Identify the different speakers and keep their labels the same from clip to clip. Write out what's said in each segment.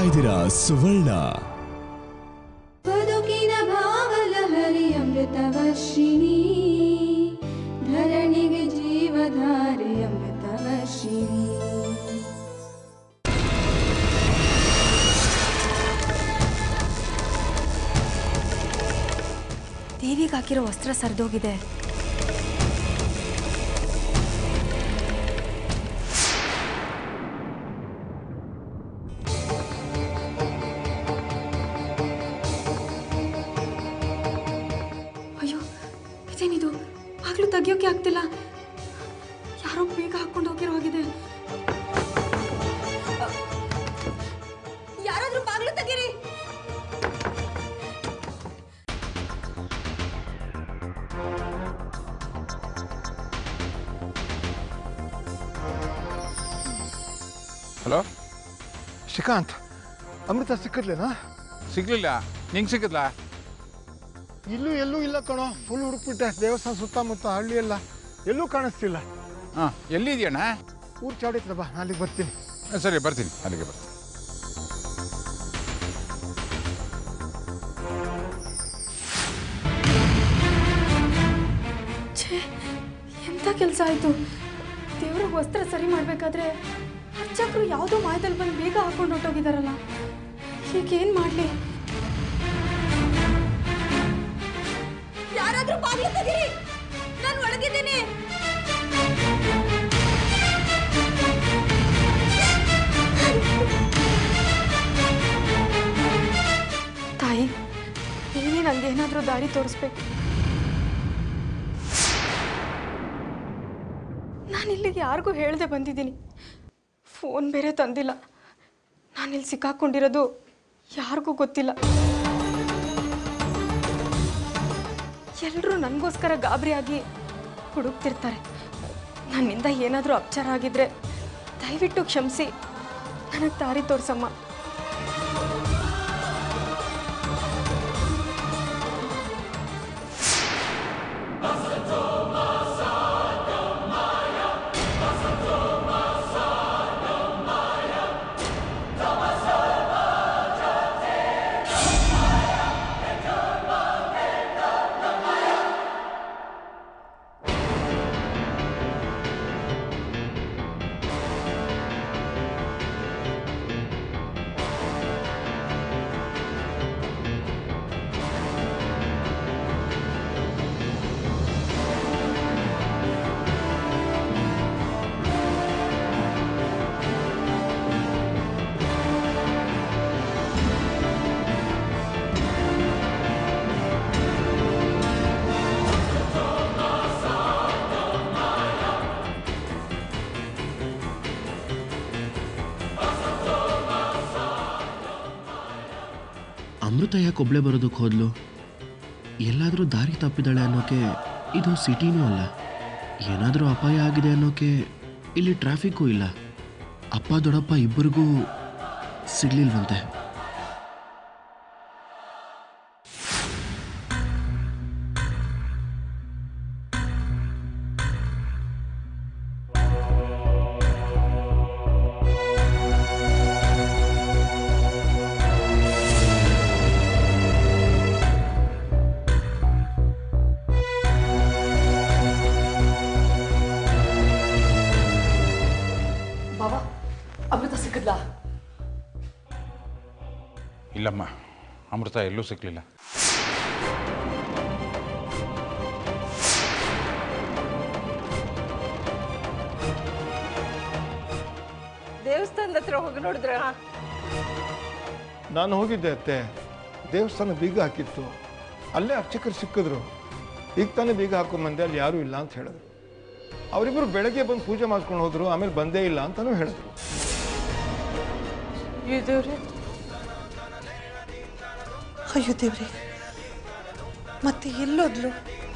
Speaker 1: ಇದ್ದೀರಾ ಸುವರ್ಣ
Speaker 2: ಬದುಕಿನ ಭಾವಲಹರಿ ಅಮೃತವರ್ಷಿಣಿ ಧರಣಿಗೆ ಜೀವಧಾರೆ ಅಮೃತವರ್ಷಿಣಿ
Speaker 3: ದೇವಿಗೆ ಹಾಕಿರೋ ವಸ್ತ್ರ ಸರ್ದೋಗಿದೆ ಅಯ್ಯೋ ಇದೇನಿದು ಆಗ್ಲೂ ತೆಗಿಯೋಕೆ ಆಗ್ತಿಲ್ಲ ಯಾರೋ ಬೇಗ ಹಾಕೊಂಡು ಹೋಗಿರೋ ಹಾಗಿದೆ ಯಾರಾದ್ರೂ ಬಾಗ್ಲು ತೆಗೀರಿ
Speaker 4: ಹಲೋ
Speaker 5: ಶ್ರೀಕಾಂತ್ ಅಮೃತ ಸಿಕ್ಕಿರ್ಲೇನಾ
Speaker 4: ಸಿಗ್ಲಿಲ್ಲ ನಿಂಗೆ ಸಿಕ್ಕಿದ್ಲಾ
Speaker 5: ಇಲ್ಲೂ ಎಲ್ಲೂ ಇಲ್ಲ ಕಣೋ ಫುಲ್ ಹುಡುಕ್ಬಿಟ್ಟೆ ದೇವಸ್ಥಾನ ಸುತ್ತಮುತ್ತ ಹಳ್ಳಿ ಎಲ್ಲ ಎಲ್ಲೂ ಕಾಣಿಸ್ತಿಲ್ಲ
Speaker 4: ಹಾಂ ಎಲ್ಲಿದೆಯಣ್ಣ
Speaker 5: ಊರು ಚಾಡಿತ್ರ ಬಾ ನಾನು ಅಲ್ಲಿಗೆ ಬರ್ತೀನಿ
Speaker 4: ಸರಿ ಬರ್ತೀನಿ ಅಲ್ಲಿಗೆ ಬರ್ತೀನಿ
Speaker 3: ಛೇ ಎಂಥ ಕೆಲಸ ಆಯಿತು ದೇವ್ರ ವಸ್ತ್ರ ಸರಿ ಮಾಡಬೇಕಾದ್ರೆ ಅರ್ಚಕರು ಯಾವುದೋ ಮಾಯದಲ್ಲಿ ಬಂದು ಬೇಗ ಹಾಕೊಂಡು ಹೊಟ್ಟೋಗಿದಾರಲ್ಲ ಈಗೇನು ಮಾಡಲಿ ಯಾರಾದರೂ ಬಾಗಿಲು ತೆಗೀರಿ ನಾನು ಒಳಗಿದ್ದೀನಿ ತಾಯಿ ನೀವೇ ನನಗೆ ಏನಾದರೂ ದಾರಿ ತೋರಿಸ್ಬೇಕು ನಾನು ಇಲ್ಲಿಗೆ ಯಾರಿಗೂ ಹೇಳ್ದೆ ಬಂದಿದ್ದೀನಿ ಫೋನ್ ಬೇರೆ ತಂದಿಲ್ಲ ನಾನಿಲ್ಲಿ ಸಿಕ್ಕಾಕೊಂಡಿರೋದು ಯಾರಿಗೂ ಗೊತ್ತಿಲ್ಲ ಎಲ್ಲರೂ ನನಗೋಸ್ಕರ ಗಾಬರಿಯಾಗಿ ಹುಡುಕ್ತಿರ್ತಾರೆ ನನ್ನಿಂದ ಏನಾದರೂ ಅಪಚಾರ ಆಗಿದ್ರೆ ದಯವಿಟ್ಟು ಕ್ಷಮಿಸಿ ನನಗೆ ದಾರಿ ತೋರ್ಸಮ್ಮ
Speaker 6: ಅಮೃತ ಯಾಕೆ ಒಬ್ಳೆ ಬರೋದಕ್ಕೆ ಹೋದ್ಲು ಎಲ್ಲಾದರೂ ದಾರಿ ತಪ್ಪಿದಾಳೆ ಅನ್ನೋಕೆ ಇದು ಸಿಟಿನೂ ಅಲ್ಲ ಏನಾದರೂ ಅಪಾಯ ಆಗಿದೆ ಅನ್ನೋಕೆ ಇಲ್ಲಿ ಟ್ರಾಫಿಕ್ಕೂ ಇಲ್ಲ ಅಪ್ಪ ದೊಡ್ಡಪ್ಪ ಇಬ್ಬರಿಗೂ ಸಿಗ್ಲಿಲ್ವಂತೆ
Speaker 7: ಬಾಬಾ ಅಮೃತ ಸಿಕ್ಕಿದ್ಲಾ
Speaker 4: ಇಲ್ಲಮ್ಮ ಅಮೃತ ಎಲ್ಲೂ ಸಿಕ್ಕಲಿಲ್ಲ
Speaker 7: ದೇವಸ್ಥಾನದ ಹತ್ರ ಹೋಗಿ ನೋಡಿದ್ರ
Speaker 5: ನಾನು ಹೋಗಿದ್ದೆ ಅತ್ತೆ ದೇವಸ್ಥಾನ ಬೀಗ ಹಾಕಿತ್ತು ಅಲ್ಲೇ ಅರ್ಚಕರು ಸಿಕ್ಕಿದ್ರು ಈಗ ತಾನೇ ಬೀಗ ಹಾಕೊಂಬಂದೆ ಅಲ್ಲಿ ಯಾರೂ ಇಲ್ಲ ಅಂತ ಹೇಳಿದ್ರು ಅವರಿಬ್ಬರು ಬೆಳಗ್ಗೆ ಬಂದು ಪೂಜೆ ಮಾಡ್ಕೊಂಡು ಹೋದ್ರು ಆಮೇಲೆ ಬಂದೇ ಇಲ್ಲ ಅಂತಲೂ ಹೇಳಿದ್ರು
Speaker 7: ದೇವ್ರೆ ಅಯ್ಯೋ ದೇವ್ರೆ ಮತ್ತೆ ಎಲ್ಲೋದ್ಲು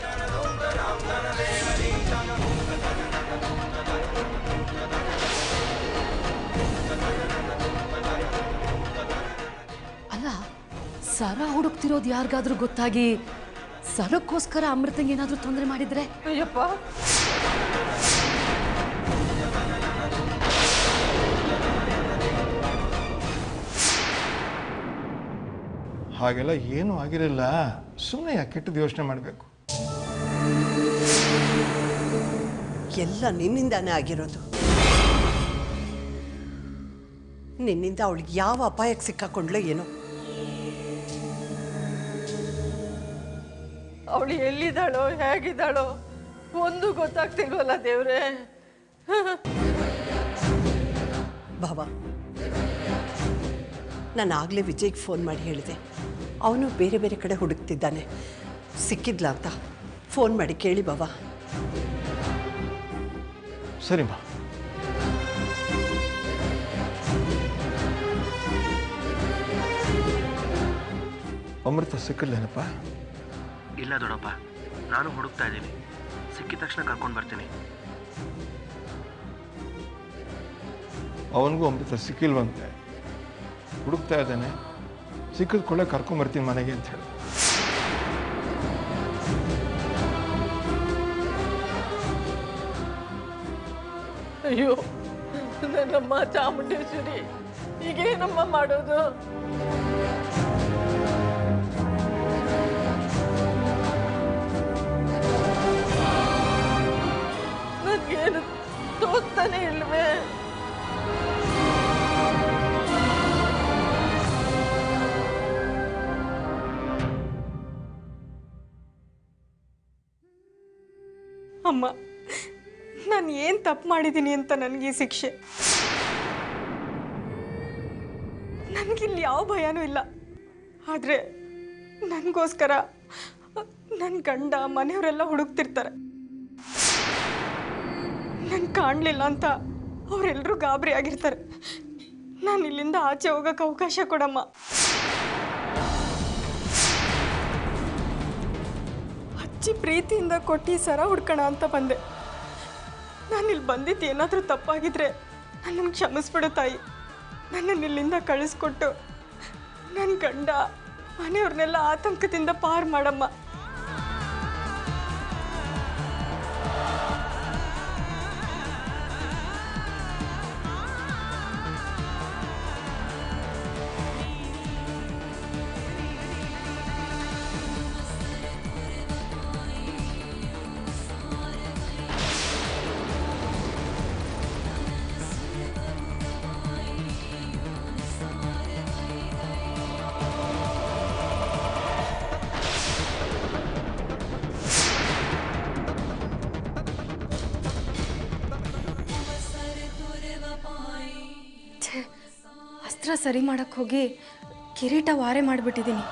Speaker 8: ಅಲ್ಲ ಸರ ಹುಡುಕ್ತಿರೋದು ಯಾರಿಗಾದ್ರೂ ಗೊತ್ತಾಗಿ ಸರಕ್ಕೋಸ್ಕರ ಅಮೃತಂಗೆ ಏನಾದ್ರೂ ತೊಂದರೆ ಮಾಡಿದ್ರೆ
Speaker 7: ಅಯ್ಯಪ್ಪ
Speaker 5: ಹಾಗೆಲ್ಲ ಏನೂ ಆಗಿರಲಿಲ್ಲ ಸುಮ್ಮನೆ ಯಾಕೆ ಕೆಟ್ಟದ್ದು ಯೋಚನೆ ಮಾಡಬೇಕು
Speaker 1: ಎಲ್ಲ ನಿನ್ನಿಂದಾನೇ ಆಗಿರೋದು ನಿನ್ನಿಂದ ಅವಳಿಗೆ ಯಾವ ಅಪಾಯಕ್ಕೆ ಸಿಕ್ಕಾಕೊಂಡ್ಲೋ ಏನೋ
Speaker 7: ಅವಳು ಎಲ್ಲಿದ್ದಾಳೋ ಹೇಗಿದ್ದಾಳೋ ಒಂದು ಗೊತ್ತಾಗ್ತಿಲ್ವಲ್ಲ ದೇವ್ರೆ
Speaker 1: ಬಾಬಾ ನಾನು ಆಗಲೇ ವಿಜಯ್ಗೆ ಫೋನ್ ಮಾಡಿ ಹೇಳಿದೆ ಅವನು ಬೇರೆ ಬೇರೆ ಕಡೆ ಹುಡುಕ್ತಿದ್ದಾನೆ ಸಿಕ್ಕಿದ್ಲ ಅಂತ ಫೋನ್ ಮಾಡಿ ಕೇಳಿ ಬಾಬಾ
Speaker 5: ಸರಿಮ್ಮ ಅಮೃತ ಸಿಕ್ಕಿಲ್ಲೇನಪ್ಪ
Speaker 6: ಇಲ್ಲ ದೊಡ್ಡಪ್ಪ ನಾನು ಹುಡುಕ್ತಾ ಇದ್ದೀನಿ ಸಿಕ್ಕಿದ ತಕ್ಷಣ ಕರ್ಕೊಂಡು ಬರ್ತೀನಿ
Speaker 5: ಅವನಿಗೂ ಅಮೃತ ಸಿಕ್ಕಿಲ್ವಂತೆ ಹುಡುಕ್ತಾ ಇದ್ದಾನೆ ಸಿಕ್ಕಿದ ಕೊಳ್ಳೆ ಕರ್ಕೊಂಬರ್ತೀನಿ ಮನೆಗೆ ಅಂತ ಹೇಳಿ
Speaker 7: ಅಯ್ಯೋ ನನ್ನಮ್ಮ ಚಾಮುಂಡೇಶ್ವರಿ ಈಗೇನಮ್ಮ ಮಾಡೋದು ನನ್ಗೇನು ತೋಚ್ತಾನೆ ಇಲ್ವೇ
Speaker 3: ಅಮ್ಮ ನಾನು ಏನು ತಪ್ಪು ಮಾಡಿದ್ದೀನಿ ಅಂತ ನನಗೆ ಈ ಶಿಕ್ಷೆ ನನಗಿಲ್ಲಿ ಯಾವ ಭಯನೂ ಇಲ್ಲ ಆದರೆ ನನಗೋಸ್ಕರ ನನ್ನ ಗಂಡ ಮನೆಯವರೆಲ್ಲ ಹುಡುಕ್ತಿರ್ತಾರೆ ನನ್ ಕಾಣಲಿಲ್ಲ ಅಂತ ಅವರೆಲ್ಲರೂ ಗಾಬರಿ ಆಗಿರ್ತಾರೆ ನಾನು ಇಲ್ಲಿಂದ ಆಚೆ ಹೋಗಕ್ಕೆ ಅವಕಾಶ ಕೊಡಮ್ಮ ಅಜ್ಜಿ ಪ್ರೀತಿಯಿಂದ ಕೊಟ್ಟು ಸರ ಹುಡ್ಕೋಣ ಅಂತ ಬಂದೆ ನಾನು ಇಲ್ಲಿ ಬಂದಿದ್ದು ಏನಾದರೂ ತಪ್ಪಾಗಿದ್ರೆ ನನ್ನನ್ನು ಕ್ಷಮಿಸ್ಬಿಡು ತಾಯಿ ನನ್ನನ್ನು ಇಲ್ಲಿಂದ ಕಳಿಸ್ಕೊಟ್ಟು ನನ್ನ ಗಂಡ ಮನೆಯವ್ರನ್ನೆಲ್ಲ ಆತಂಕದಿಂದ ಪಾರು ಮಾಡಮ್ಮ ಛೇ ಅಸ್ತ್ರ ಸರಿ ಮಾಡಕ್ಕೆ ಹೋಗಿ ಕಿರೀಟ ವಾರೆ ಮಾಡಿಬಿಟ್ಟಿದ್ದೀನಿ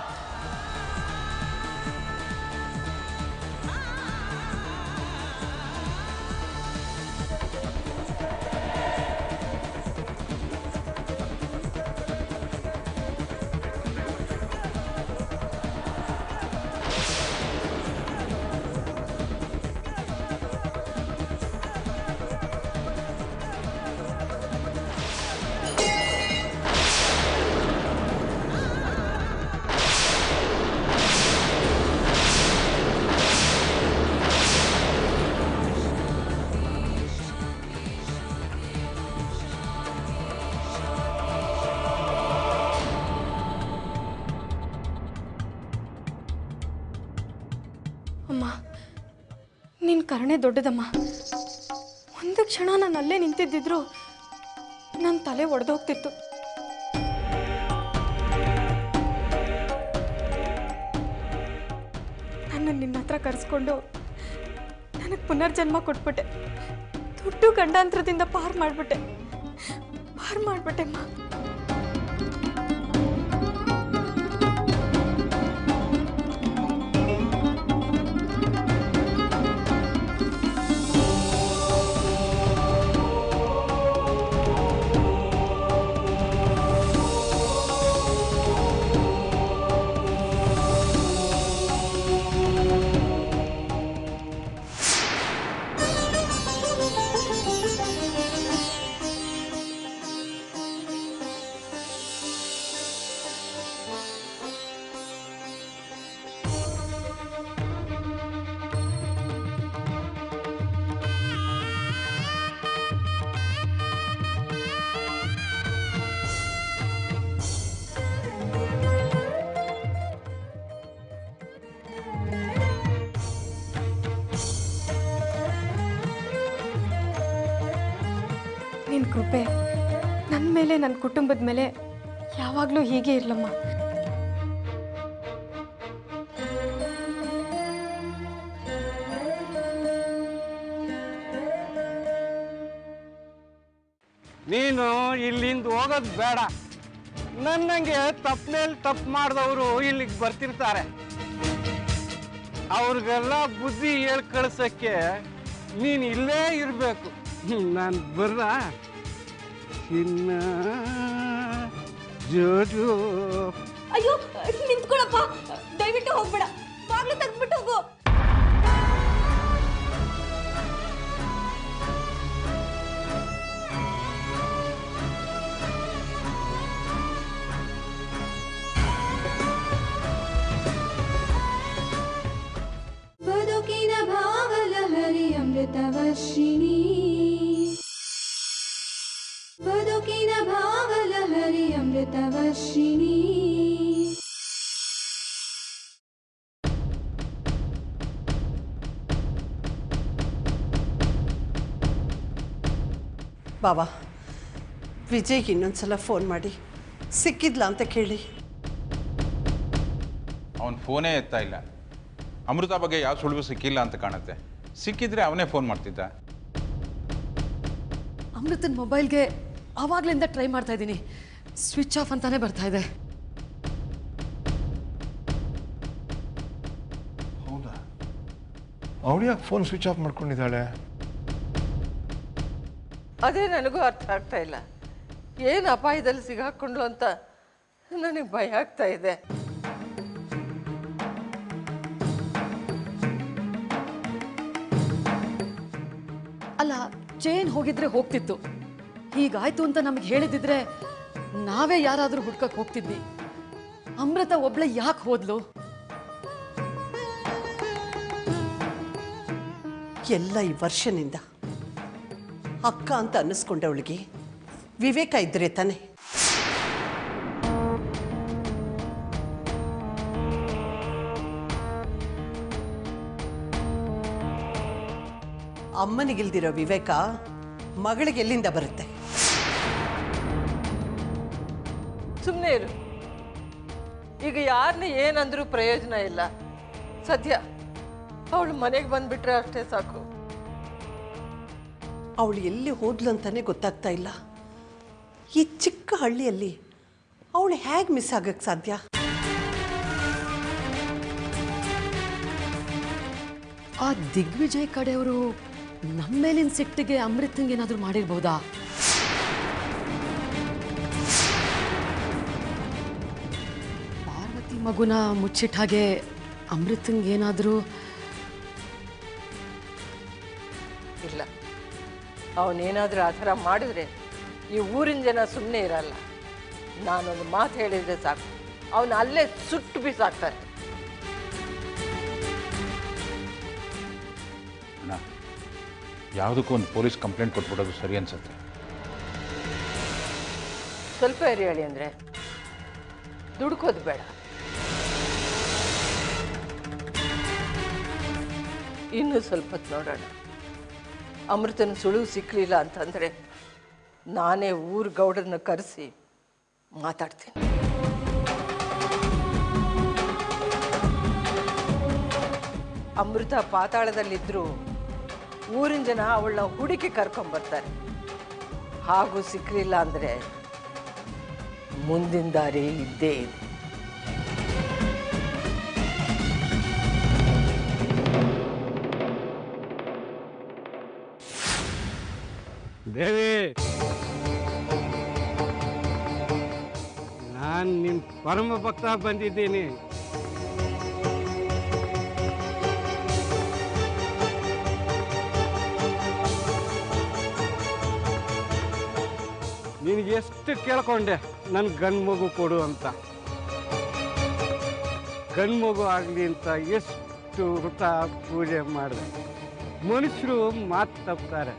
Speaker 3: ಅಮ್ಮ ನಿನ್ನ ಕರುಣೆ ದೊಡ್ಡದಮ್ಮ ಒಂದು ಕ್ಷಣ ನಾನು ಅಲ್ಲೇ ನಿಂತಿದ್ದಿದ್ರು ನನ್ನ ತಲೆ ಒಡೆದೋಗ್ತಿತ್ತು ನನ್ನ ನಿನ್ನ ಹತ್ರ ಕರೆಸ್ಕೊಂಡು ನನಗೆ ಪುನರ್ಜನ್ಮ ಕೊಟ್ಬಿಟ್ಟೆ ದೊಡ್ಡ ಗಂಡಾಂತರದಿಂದ ಪಾರು ಮಾಡಿಬಿಟ್ಟೆ ಪಾರು ಮಾಡಿಬಿಟ್ಟೆ ಅಮ್ಮ ಕೃಪೆ ನನ್ನ ಮೇಲೆ ನನ್ನ ಕುಟುಂಬದ ಮೇಲೆ ಯಾವಾಗಲೂ ಹೀಗೆ ಇರಲಮ್ಮ
Speaker 9: ನೀನು ಇಲ್ಲಿಂದ ಹೋಗೋದು ಬೇಡ ನನ್ನಂಗೆ ತಪ್ಪು ಮೇಲೆ ತಪ್ಪು ಮಾಡಿದವರು ಇಲ್ಲಿಗೆ ಬರ್ತಿರ್ತಾರೆ ಅವ್ರಿಗೆಲ್ಲ ಬುದ್ಧಿ ಹೇಳಿ ಕಳ್ಸಕ್ಕೆ ನೀನು ಇಲ್ಲೇ ಇರಬೇಕು ನಾನು ಬರ್ರ ಚಿನ್ನ ಜೋಜು
Speaker 10: ಅಯ್ಯೋ ನಿಂತ್ಕೊಳಪ್ಪ ದಯವಿಟ್ಟು ಹೋಗ್ಬೇಡ ಬಾಗ್ಲು ತೆಗ್ದ್ಬಿಟ್ಟು ಹೋಗು
Speaker 2: ಬದುಕಿನ ಭಾವಲಹರಿ ಅಮೃತವರ್ಷಿಣಿ ಬದುಕಿನ ಭಾವಲಹರಿ ಅಮೃತವರ್ಷಿಣಿ
Speaker 1: ಬಾಬಾ ವಿಜಯ್ಗೆ ಇನ್ನೊಂದ್ಸಲ ಫೋನ್ ಮಾಡಿ ಸಿಕ್ಕಿದ್ಲಾ ಅಂತ ಕೇಳಿ
Speaker 4: ಅವನು ಫೋನೇ ಎತ್ತಾ ಇಲ್ಲ ಅಮೃತ ಬಗ್ಗೆ ಯಾವ ಸುಳಿವು ಸಿಕ್ಕಿಲ್ಲ ಅಂತ ಕಾಣುತ್ತೆ ಸಿಕ್ಕಿದ್ರೆ ಅವನೇ ಫೋನ್ ಮಾಡ್ತಿದ್ದ
Speaker 8: ಅಮೃತನ ಮೊಬೈಲ್ಗೆ ಆವಾಗಲಿಂದ ಟ್ರೈ ಮಾಡ್ತಾ ಇದ್ದೀನಿ ಸ್ವಿಚ್ ಆಫ್ ಅಂತಾನೆ ಬರ್ತಾ ಇದೆ
Speaker 5: ಹೌದಾ ಅವಳು ಯಾಕೆ ಫೋನ್ ಸ್ವಿಚ್ ಆಫ್ ಮಾಡ್ಕೊಂಡಿದ್ದಾಳೆ
Speaker 7: ಅದೇ ನನಗೂ ಅರ್ಥ ಆಗ್ತಾ ಇಲ್ಲ ಏನು ಅಪಾಯದಲ್ಲಿ ಸಿಗಾಕೊಂಡ್ಲು ಅಂತ ನನಗೆ ಭಯ ಆಗ್ತಾ ಇದೆ
Speaker 8: ಅಲ್ಲ ಚೇನ್ ಹೋಗಿದ್ರೆ ಹೋಗ್ತಿತ್ತು ಹೀಗಾಯ್ತು ಅಂತ ನಮಗೆ ಹೇಳಿದಿದ್ರೆ ನಾವೇ ಯಾರಾದರೂ ಹುಡ್ಕಕ್ಕೆ ಹೋಗ್ತಿದ್ವಿ ಅಮೃತ ಒಬ್ಳೆ ಯಾಕೆ ಹೋದ್ಲು
Speaker 1: ಎಲ್ಲ ಈ ವರ್ಷನಿಂದ ಅಕ್ಕ ಅಂತ ಅನ್ನಿಸ್ಕೊಂಡವಳಿಗೆ ವಿವೇಕ ಇದ್ರೆ ತಾನೆ ಅಮ್ಮನಿಗಿಲ್ದಿರೋ ವಿವೇಕ ಮಗಳಿಗೆ ಎಲ್ಲಿಂದ ಬರುತ್ತೆ
Speaker 7: ಸುಮ್ಮನೆ ಇರು ಈಗ ಯಾರನ್ನ ಏನಂದ್ರೂ ಪ್ರಯೋಜನ ಇಲ್ಲ ಸದ್ಯ ಅವಳು ಮನೆಗೆ ಬಂದ್ಬಿಟ್ರೆ ಅಷ್ಟೇ ಸಾಕು
Speaker 1: ಅವಳು ಎಲ್ಲಿ ಹೋದ್ಲು ಅಂತಾನೆ ಗೊತ್ತಾಗ್ತಾ ಇಲ್ಲ ಈ ಚಿಕ್ಕ ಹಳ್ಳಿಯಲ್ಲಿ ಅವಳು ಹೇಗೆ ಮಿಸ್ ಆಗಕ್ಕೆ ಸಾಧ್ಯ
Speaker 8: ಆ ದಿಗ್ವಿಜಯ್ ಕಡೆಯವರು ನಮ್ಮ ಮೇಲಿನ ಸಿಟ್ಟಿಗೆ ಅಮೃತಂಗೆ ಏನಾದರೂ ಮಾಡಿರ್ಬೋದಾ ಪಾರ್ವತಿ ಮಗುನ ಮುಚ್ಚಿಟ್ಟ ಹಾಗೆ ಅಮೃತಂಗೆ ಏನಾದರೂ
Speaker 7: ಇಲ್ಲ ಅವನೇನಾದರೂ ಆ ಥರ ಮಾಡಿದ್ರೆ ಈ ಊರಿನ ಜನ ಸುಮ್ಮನೆ ಇರಲ್ಲ ನಾನೊಂದು ಮಾತು ಹೇಳಿದರೆ ಸಾಕು ಅವನು ಅಲ್ಲೇ ಸುಟ್ಟು ಬಿಸಾಕ್ತಾರೆ
Speaker 4: ಅಣ್ಣ ಯಾವುದಕ್ಕೂ ಒಂದು ಪೊಲೀಸ್ ಕಂಪ್ಲೇಂಟ್ ಕೊಟ್ಬಿಡೋದು ಸರಿ ಅನ್ಸುತ್ತೆ
Speaker 7: ಸ್ವಲ್ಪ ಇರಿ ಹೇಳಿ ಅಂದರೆ ದುಡ್ಕೋದು ಬೇಡ ಇನ್ನೂ ಸ್ವಲ್ಪ ಹೊತ್ತು ನೋಡೋಣ ಅಮೃತನ ಸುಳುವು ಸಿಕ್ಕಲಿಲ್ಲ ಅಂತಂದರೆ ನಾನೇ ಊರು ಗೌಡರನ್ನ ಕರೆಸಿ ಮಾತಾಡ್ತೀನಿ ಅಮೃತ ಪಾತಾಳದಲ್ಲಿದ್ದರೂ ಊರಿನ ಜನ ಅವಳನ್ನ ಹುಡುಕಿ ಕರ್ಕೊಂಬರ್ತಾರೆ ಹಾಗೂ ಸಿಕ್ಕಲಿಲ್ಲ ಅಂದರೆ ಮುಂದಿನ ದಾರಿ ಇದ್ದೇ ಇದೆ
Speaker 9: ದೇವಿ ನಾನು ನಿಮ್ಮ ಪರಮ ಭಕ್ತ ಬಂದಿದ್ದೀನಿ ನಿನಗೆ ಎಷ್ಟು ಕೇಳ್ಕೊಂಡೆ ನನ್ನ ಗಂಡು ಮಗು ಕೊಡು ಅಂತ ಗಂಡು ಮಗು ಆಗಲಿ ಅಂತ ಎಷ್ಟು ವೃತ ಪೂಜೆ ಮಾಡಿದೆ ಮನುಷ್ಯರು ಮಾತು ತಪ್ತಾರೆ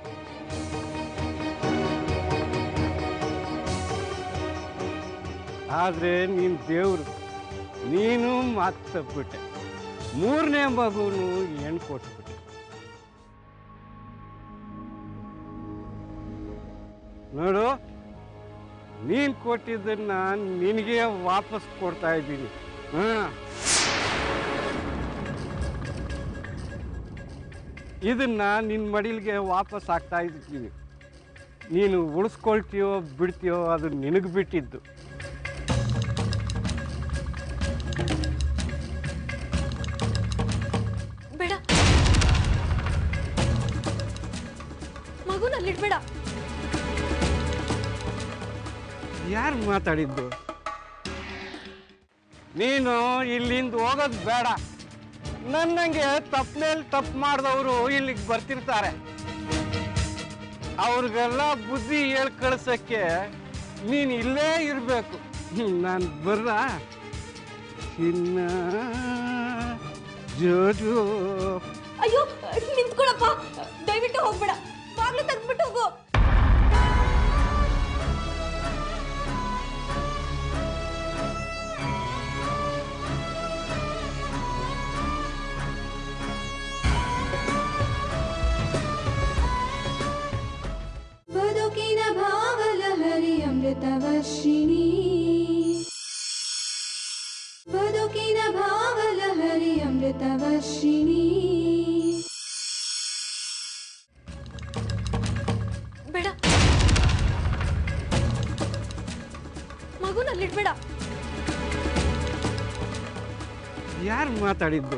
Speaker 9: ಆದರೆ ನೀನು ದೇವರು ನೀನು ಮಾತು ತಪ್ಪಿಬಿಟ್ಟೆ ಮೂರನೇ ಮಗುನು ಹೆಣ್ಣು ಕೊಟ್ಬಿಟ್ಟೆ ನೋಡು ನೀನು ಕೊಟ್ಟಿದ್ದನ್ನ ನಿನಗೆ ವಾಪಸ್ ಕೊಡ್ತಾ ಇದ್ದೀನಿ ಹಾಂ ಇದನ್ನ ನಿನ್ನ ಮಡಿಲಿಗೆ ವಾಪಸ್ ಹಾಕ್ತಾ ಇದ್ದೀನಿ ನೀನು ಉಳಿಸ್ಕೊಳ್ತೀಯೋ ಬಿಡ್ತೀಯೋ ಅದು ನಿನಗೆ ಬಿಟ್ಟಿದ್ದು
Speaker 10: ಬೇಡ ಮಗುನ ಅಲ್ಲಿಡ್ಬೇಡ
Speaker 9: ಯಾರು ಮಾತಾಡಿದ್ದು ನೀನು ಇಲ್ಲಿಂದ ಹೋಗೋದು ಬೇಡ ನನ್ನಂಗೆ ತಪ್ಪನೇಲಿ ತಪ್ಪು ಮಾಡಿದವರು ಇಲ್ಲಿಗೆ ಬರ್ತಿರ್ತಾರೆ ಅವ್ರಿಗೆಲ್ಲ ಬುದ್ಧಿ ಹೇಳ್ ಕಳ್ಸಕ್ಕೆ ನೀನು ಇಲ್ಲೇ ಇರಬೇಕು ನಾನು ಬರ್ರ ಚಿನ್ನ ಜೋಜೋ
Speaker 10: ಅಯ್ಯೋ ನಿಂತ್ಕೊಳಪ್ಪ ದಯವಿಟ್ಟು ಹೋಗ್ಬೇಡ ಬಾಗ್ಲು ತೆಗ್ದ್ಬಿಟ್ಟು ಹೋಗು
Speaker 2: ಬದುಕಿನ ಭಾವಲಹರಿ ಅಮೃತವರ್ಷಿಣಿ ಬದುಕಿನ ಭಾವಲಹರಿ ಅಮೃತವರ್ಷಿಣಿ
Speaker 10: ಬೇಡ ಮಗುನ ಅಲ್ಲಿಡ್ಬೇಡ
Speaker 9: ಯಾರು ಮಾತಾಡಿದ್ದು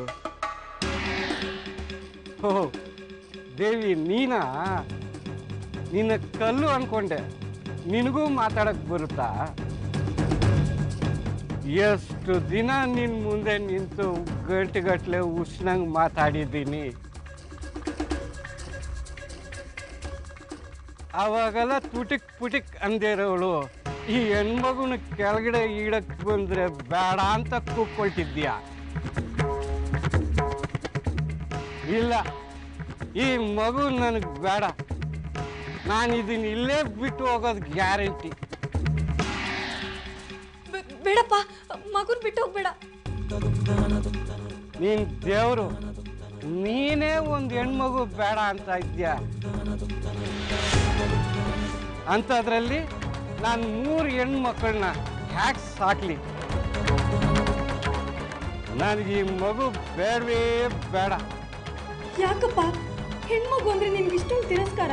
Speaker 9: ಓ ದೇವಿ ನೀನಾ ನಿನ್ನ ಕಲ್ಲು ಅನ್ಕೊಂಡೆ ನಿನಗೂ ಮಾತಾಡಕ್ ಬರುತ್ತಾ ಎಷ್ಟು ದಿನ ನಿನ್ನ ಮುಂದೆ ನಿಂತು ಗಂಟೆಗಟ್ಟಲೆ ಉಷ್ಣಂಗೆ ಮಾತಾಡಿದ್ದೀನಿ ಅವಾಗೆಲ್ಲ ತುಟಿಕ್ ಪುಟಿಕ್ ಅಂದಿರೋಳು ಈ ಹೆಣ್ಮಗುನ ಕೆಳಗಡೆ ಈಡಕ್ ಬಂದ್ರೆ ಬೇಡ ಅಂತ ಕೂಕ್ಕೊಳ್ತಿದ್ಯಾ ಇಲ್ಲ ಈ ಮಗು ನನಗೆ ಬೇಡ ನಾನು ಇದನ್ನ ಇಲ್ಲೇ ಬಿಟ್ಟು ಹೋಗೋದು ಗ್ಯಾರಂಟಿ
Speaker 10: ಬೆ- ಬೇಡಪ್ಪ ಮಗುನ್ ಬಿಟ್ಟು ಹೋಗ್ಬೇಡ
Speaker 9: ನೀನ್ ದೇವರು ನೀನೇ ಒಂದು ಹೆಣ್ಮಗು ಬೇಡ ಅಂತ ಇದ್ಯಾ ಅಂಥದ್ರಲ್ಲಿ ನಾನು ಮೂರು ಹೆಣ್ಮಕ್ಳನ್ನ ಹ್ಯಾಕ್ ಸಾಕ್ಲಿ ನನಗೆ ಈ ಮಗು ಬೇಡವೇ ಬೇಡ
Speaker 10: ಯಾಕಪ್ಪ ಹೆಣ್ಮಗು ಅಂದ್ರೆ ನಿನ್ಗೆ ಇಷ್ಟೊಂದು ತಿರಸ್ಕಾರ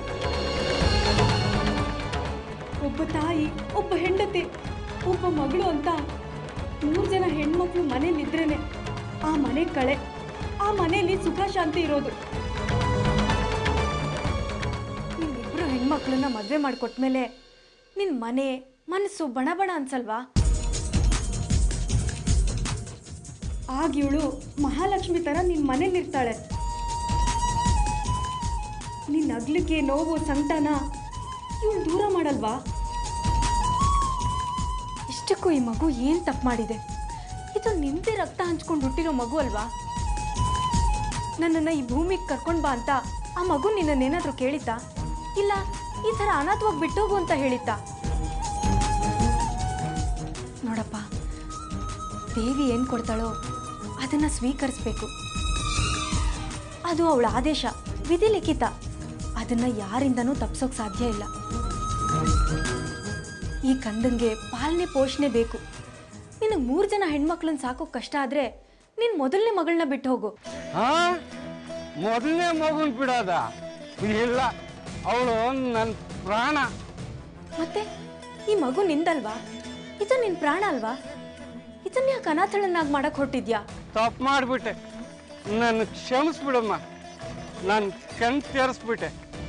Speaker 10: ಒಬ್ಬ ತಾಯಿ ಒಬ್ಬ ಹೆಂಡತಿ ಒಬ್ಬ ಮಗಳು ಅಂತ ಮೂರು ಜನ ಹೆಣ್ಮಕ್ಳು ಮನೇಲಿದ್ರೇನೆ ಆ ಮನೆ ಕಳೆ ಆ ಮನೆಯಲ್ಲಿ ಸುಖ ಶಾಂತಿ ಇರೋದು ನಿಮ್ಮಿಬ್ರು ಹೆಣ್ಮಕ್ಳನ್ನ ಮದುವೆ ಮಾಡಿಕೊಟ್ಮೇಲೆ ನಿನ್ನ ಮನೆ ಮನಸ್ಸು ಬಣ ಬಣ ಅನ್ಸಲ್ವಾ ಆಗ ಇವಳು ಮಹಾಲಕ್ಷ್ಮಿ ಥರ ನಿನ್ನ ಮನೇಲಿರ್ತಾಳೆ ನಿನ್ನ ಅಗ್ಲಿಕೆ ನೋವು ಸಂಕಟನ ಇವಳು ದೂರ ಮಾಡಲ್ವಾ ಇಷ್ಟಕ್ಕೂ ಈ ಮಗು ಏನು ತಪ್ಪು ಮಾಡಿದೆ ಇದು ನಿಂದೆ ರಕ್ತ ಹಂಚ್ಕೊಂಡು ಹುಟ್ಟಿರೋ ಮಗು ಅಲ್ವಾ ನನ್ನನ್ನು ಈ ಭೂಮಿಗೆ ಕರ್ಕೊಂಡು ಬಾ ಅಂತ ಆ ಮಗು ನಿನ್ನನ್ನೇನಾದರೂ ಕೇಳಿತಾ ಇಲ್ಲ ಈ ಥರ ಅನಾಥವಾಗಿ ಬಿಟ್ಟೋಗು ಅಂತ ಹೇಳಿತಾ ನೋಡಪ್ಪ ದೇವಿ ಏನು ಕೊಡ್ತಾಳೋ ಅದನ್ನು ಸ್ವೀಕರಿಸ್ಬೇಕು ಅದು ಅವಳ ಆದೇಶ ವಿಧಿ ಲಿಖಿತ ಅದನ್ನು ಯಾರಿಂದನೂ ತಪ್ಸೋಕೆ ಸಾಧ್ಯ ಇಲ್ಲ ಈ ಕಂದಂಗೆ ಪಾಲನೆ ಪೋಷಣೆ ಬೇಕು ನಿನಗೆ ಮೂರು ಜನ ಹೆಣ್ಮಕ್ಳನ್ನ ಸಾಕೋಕೆ ಕಷ್ಟ ಆದರೆ ನೀನು ಮೊದಲನೇ ಮಗಳನ್ನ ಬಿಟ್ಟು ಹೋಗು
Speaker 9: ಹಾ ಮೊದಲನೇ ಮಗುನ್ ಬಿಡೋದ ಇಲ್ಲ ಅವಳು ನನ್ನ ಪ್ರಾಣ
Speaker 10: ಮತ್ತೆ ಈ ಮಗು ನಿಂದಲ್ವಾ ಇದು ನಿನ್ನ ಪ್ರಾಣ ಅಲ್ವಾ ಇದನ್ನ ಯಾಕೆ ಅನಾಥಳನ್ನಾಗಿ ಮಾಡಕ್ಕೆ ಹೊರಟಿದ್ಯಾ
Speaker 9: ತಪ್ಪು ಮಾಡಿಬಿಟ್ಟೆ ನನ್ನ ಕ್ಷಮಿಸ್ಬಿಡಮ್ಮ ನಾನು ಕಣ್ ತೆರೆಸ್ಬಿಟ್ಟೆ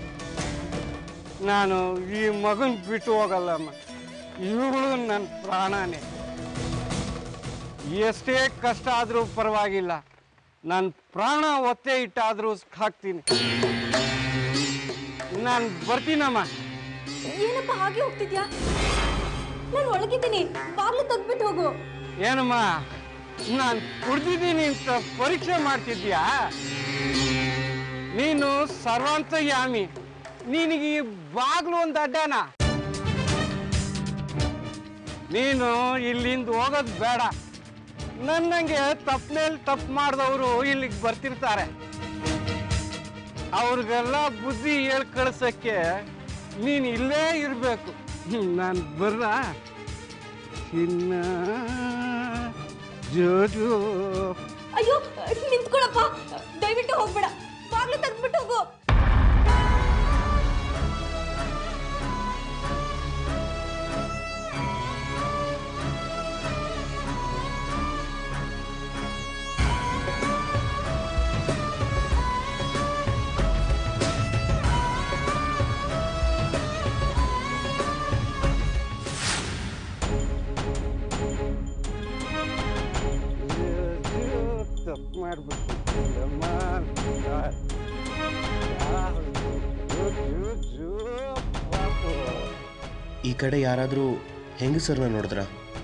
Speaker 9: ನಾನು ಈ ಮಗನ್ ಬಿಟ್ಟು ಹೋಗಲ್ಲಮ್ಮ ಇವಳು ನನ್ನ ಪ್ರಾಣನೇ ಎಷ್ಟೇ ಕಷ್ಟ ಆದರೂ ಪರವಾಗಿಲ್ಲ ನನ್ನ ಪ್ರಾಣ ಒತ್ತೆ ಇಟ್ಟಾದರೂ ಹಾಕ್ತೀನಿ ನಾನು ಬರ್ತೀನಮ್ಮ
Speaker 10: ಏನಪ್ಪ ಹಾಗೆ ಹೋಗ್ತಿದ್ಯಾ ನಾನು ಒಳಗಿದ್ದೀನಿ ಬಾಗ್ಲು ತೆಗ್ದ್ಬಿಟ್ಟು ಹೋಗು
Speaker 9: ಏನಮ್ಮ ನಾನು ಕುಡ್ದಿದ್ದೀನಿ ಅಂತ ಪರೀಕ್ಷೆ ಮಾಡ್ತಿದ್ಯಾ ನೀನು ಸರ್ವಾಂತರ್ಯಾಮಿ ನಿನಗೆ ಈ ಬಾಗ್ಲು ಒಂದು ಅಡ್ಡನ ನೀನು ಇಲ್ಲಿಂದ ಹೋಗೋದು ಬೇಡ ನನ್ನಂಗೆ ತಪ್ಪನೇಲಿ ತಪ್ಪು ಮಾಡಿದವರು ಇಲ್ಲಿಗೆ ಬರ್ತಿರ್ತಾರೆ ಅವ್ರಿಗೆಲ್ಲ ಬುದ್ಧಿ ಹೇಳ್ ಕಳ್ಸಕ್ಕೆ ನೀನು ಇಲ್ಲೇ ಇರಬೇಕು ನಾನು ಬರ್ರ ಚಿನ್ನ ಜೋಜು
Speaker 10: ಅಯ್ಯೋ ನಿಂತ್ಕೊಳಪ್ಪ ದಯವಿಟ್ಟು ಹೋಗ್ಬೇಡ ಬಾಗ್ಲು ತೆಗ್ದ್ಬಿಟ್ಟು ಹೋಗು
Speaker 9: ತಪ್ಪು ಮಾಡ್ಬಿಟ್ಟು
Speaker 6: ಈ ಕಡೆ ಯಾರಾದರೂ ಹೆಂಗಸರನ್ನ ನೋಡಿದ್ರ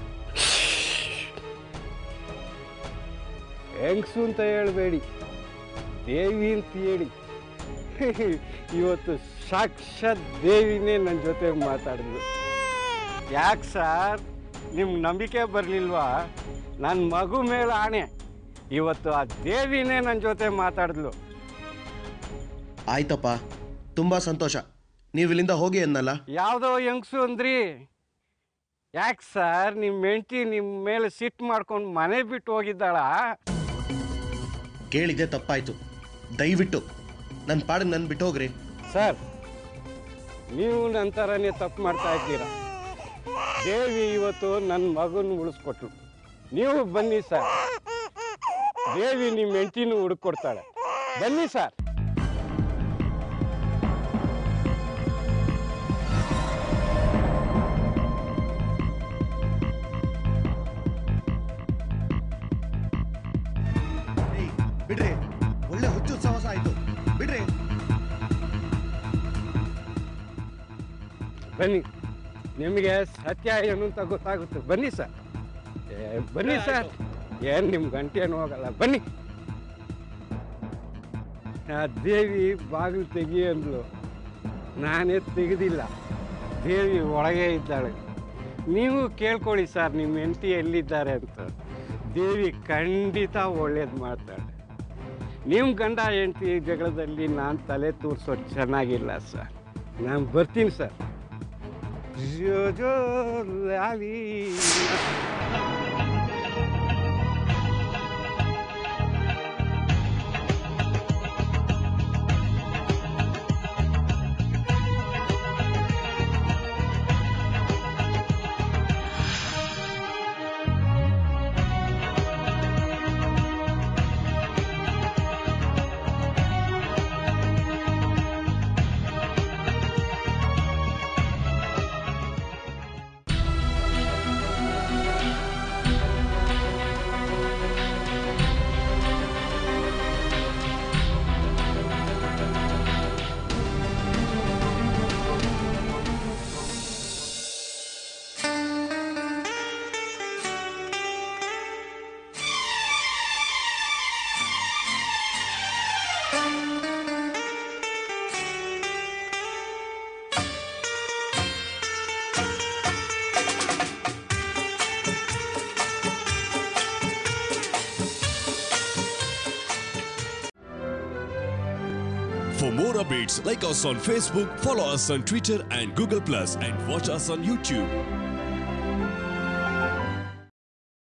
Speaker 9: ಹೆಂಗ್ಸು ಅಂತ ಹೇಳಬೇಡಿ ದೇವಿ ಅಂತ ಹೇಳಿ ಇವತ್ತು ಸಾಕ್ಷಾತ್ ದೇವಿನೇ ನನ್ನ ಜೊತೆ ಮಾತಾಡಿದ್ಲು ಯಾಕೆ ಸರ್ ನಿಮ್ಗೆ ನಂಬಿಕೆ ಬರಲಿಲ್ವಾ ನನ್ನ ಮಗು ಮೇಲೆ ಆಣೆ ಇವತ್ತು ಆ ದೇವಿನೇ ನನ್ನ ಜೊತೆ ಮಾತಾಡಿದ್ಲು
Speaker 6: ಆಯ್ತಪ್ಪ ತುಂಬ ಸಂತೋಷ ನೀವು ಇಲ್ಲಿಂದ ಹೋಗಿ ಅನ್ನಲ್ಲ
Speaker 9: ಯಾವುದೋ ಹೆಂಗ್ಸು ಅಂದ್ರಿ ಯಾಕೆ ಸರ್ ನಿಮ್ಮ ಹೆಂಡತಿ ನಿಮ್ಮ ಮೇಲೆ ಸಿಟ್ಟು ಮಾಡ್ಕೊಂಡು ಮನೆ ಬಿಟ್ಟು ಹೋಗಿದ್ದಾಳ
Speaker 6: ಕೇಳಿದ್ದೆ ತಪ್ಪಾಯ್ತು ದಯವಿಟ್ಟು ನನ್ನ ಪಾಡಿಗೆ ನನ್ನ ಬಿಟ್ಟು ಹೋಗ್ರಿ
Speaker 9: ಸರ್ ನೀವು ನನ್ನ ಥರನೇ ತಪ್ಪು ಮಾಡ್ತಾ ಇದ್ದೀರಾ ದೇವಿ ಇವತ್ತು ನನ್ನ ಮಗನ ಉಳಿಸ್ಕೊಟ್ಲು ನೀವು ಬನ್ನಿ ಸರ್ ದೇವಿ ನಿಮ್ಮ ಹೆಂಡತಿನೂ ಹುಡುಕೊಡ್ತಾಳೆ ಬನ್ನಿ ಸರ್
Speaker 6: ಬಿಡ್ರಿ ಒಳ್ಳೆ ಹುಚ್ಚು ಸಾಹಸ ಆಯ್ತು ಬಿಡ್ರಿ
Speaker 9: ಬನ್ನಿ ನಿಮಗೆ ಸತ್ಯ ಏನು ಅಂತ ಗೊತ್ತಾಗುತ್ತೆ ಬನ್ನಿ ಸರ್ ಏ, ಬನ್ನಿ ಸರ್ ಏನು ನಿಮ್ಮ ಗಂಟೆನೂ ಹೋಗಲ್ಲ ಬನ್ನಿ ಆ ದೇವಿ ಬಾಗಿಲು ತೆಗಿ ಅಂದ್ಲು ನಾನೇ ತೆಗೆದಿಲ್ಲ ದೇವಿ ಒಳಗೆ ಇದ್ದಾಳೆ ನೀವು ಕೇಳ್ಕೊಳ್ಳಿ ಸರ್ ನಿಮ್ಮ ಹೆಂಡತಿ ಎಲ್ಲಿದ್ದಾರೆ ಅಂತ ದೇವಿ ಖಂಡಿತ ಒಳ್ಳೇದು ಮಾಡ್ತಾಳೆ ನಿಮ್ಮ ಗಂಡ ಹೆಂಡತಿ ಜಗಳದಲ್ಲಿ ನಾನು ತಲೆ ತೂರ್ಸೋದು ಚೆನ್ನಾಗಿಲ್ಲ ಸರ್ ನಾನು ಬರ್ತೀನಿ ಸರ್ ಜೋ ಜೋ ಲಾಲಿ
Speaker 11: For more updates, like us on Facebook, follow us on Twitter and Google Plus, and watch us on YouTube.